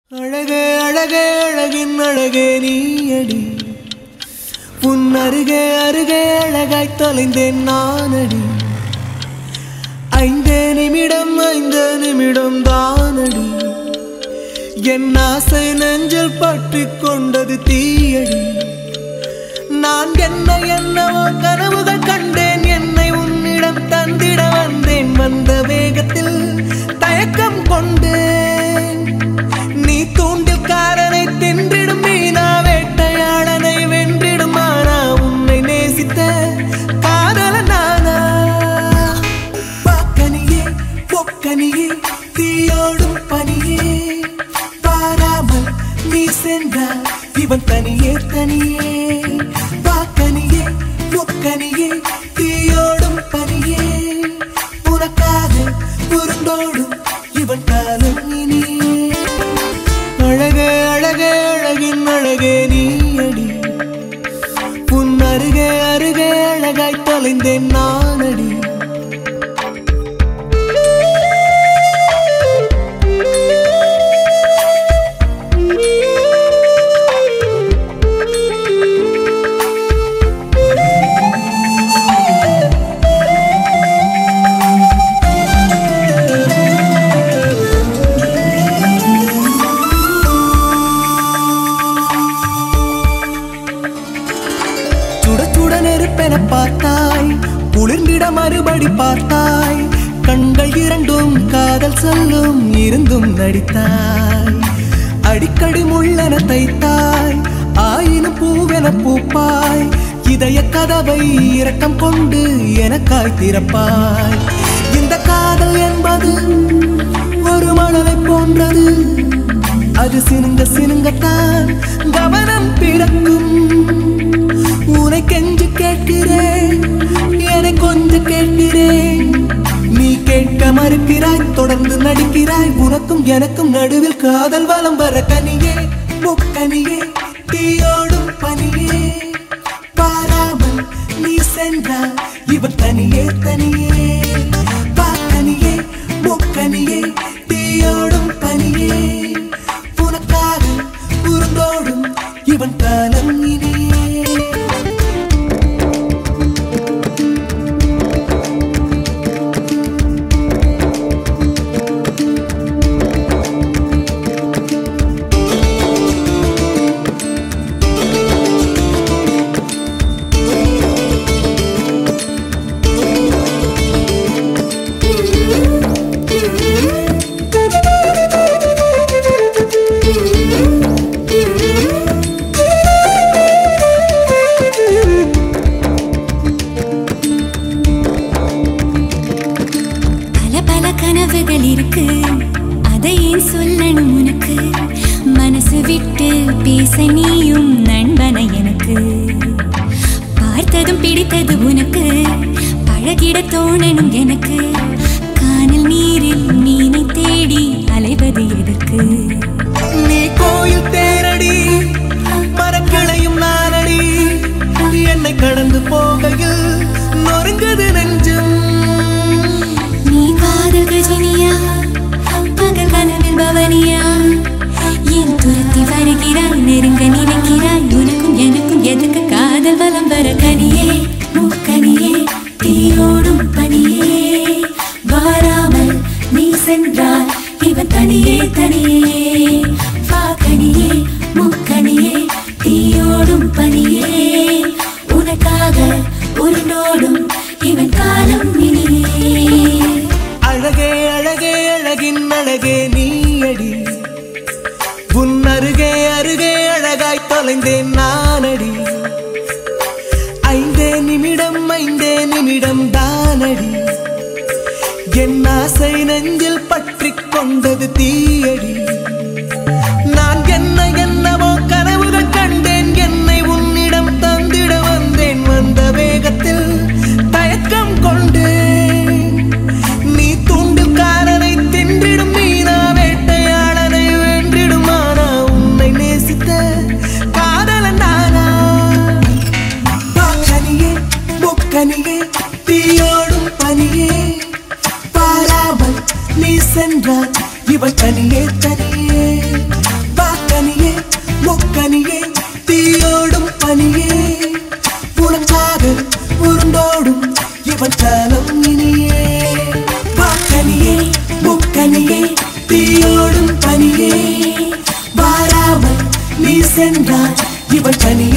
அழகே அழகே அழகின் அழகே நீயடி உன் அருகே அருகே அழகாய் தொலைந்தேன் நானடி ஐந்தே நிமிடம் ஐந்து நிமிடம் தானடி என் ஆசை நெஞ்சில் பற்றி கொண்டது தீயடி நான் என்ன என்னவோ கனவுகள் கண்டேன் என்னை உன்னிடம் தந்திட வந்தேன் வந்த வேகத்தில் தயக்கம் கொண்டேன் நீ தூண்டில்காரனை தின்றிடும் மீனா வேட்டையாளனை வென்றிடும் ஆனா உன்னை நேசித்த காதல நானா பாக்கனியே பொக்கனியே தீயோடும் பனியே பாராமல் நீ சென்றால் இவன் தனியே தனியே பாக்கனியே பொக்கனியே தீயோடும் பனியே உனக்காக உருண்டோடும் இவன் காலம் இனியே அழகே அழகே அழகின் அழகே நீயடி உன் அருகே அருகே அழகாய் தொலைந்தேன் நானடி சுட சுட நெருப்பென பார்த்தாய் குளிர்ந்திட மறுபடி பார்த்தாய் கண்கள் இரண்டும் காதல் சொல்லும் இருந்தும் நடித்தாய் அடிக்கடி முள்ளென தைத்தாய் ஆயினும் பூவென பூப்பாய் இதய கதவை இரக்கம் கொண்டு எனக்காய் திறப்பாய் இந்த காதல் என்பது ஒரு மணலை போன்றது அது சினுங்க சினுங்கத்தான் கவனம் பிறக்கும் உனை கெஞ்சு கேட்கிறேன் என்னை கொஞ்சம் கேட்கிறேன் நீ கேட்க மறுக்கிறாய் தொடர்ந்து நடிக்கிறாய் உனக்கும் எனக்கும் நடுவில் காதல் வலம் வர கனியே முக்கனியே தீயோடும் பனியே பாராமல் நீ சென்றால் இவன் தனியே தனியே பாக்கனியே முக்கனியே தீயோடும் பனியே உனக்காக உருண்டோடும் இவன் காலம் இனியே பல பல கனவுகள் இருக்கு அதை ஏன் சொல்லணும் உனக்கு மனசு விட்டு பேச நீயும் நண்பனை எனக்கு பார்த்ததும் பிடித்தது உனக்கு பழகிட தோணணும் எனக்கு கானல் நீரில் மீனை தேடி அலைவது எதற்கு நீ கோயில் தேரடி மரக்களையும் நானடி என்னை கடந்து போகையில் நொறுங்குது நெஞ்சம் நீ காதல் கஜினியா பகல் கனவில் பவனியா ஏன் துரத்தி வருகிறாய் நெருங்க நினைக்கிறாய் உனக்கும் எனக்கும் எதுக்கு காதல் வலம் வர கனியே முக்கனியே தீயோடும் பனியே வாராமல் நீ சென்றால் இவன் தனியே தனியே வா கனியே முக்கனியே தீயோடும் பனியே உனக்காக உருண்டோடும் இவன் காலம் இனியே அழகே அழகே அழகின் அழகே நீயடி உன் அருகே அருகே அழகாய் தொலைந்தேன் நானடி ஐந்தே நிமிடம் ஐந்தே நிமிடம் தானடி என் ஆசை நெஞ்சில் பற்றி கொண்டது தீயடி நான் என்ன என்னவோ கனவுகள் கண்டேன் என்னை உன்னிடம் தந்திட வந்தேன் வந்த வேகத்தில் தயக்கம் கொண்டேன் நீ தூண்டில்காரனை தின்றிடும் மீனா வேட்டையாளனை வென்றிடும் ஆனா உன்னை நேசித்த காதலன் நானா பாக்கனியே முக்கனியே தீயோடும் பனியே பாராமல் நீ சென்றால் இவன் தனியே தனியே சென்றாள் இவள் தனி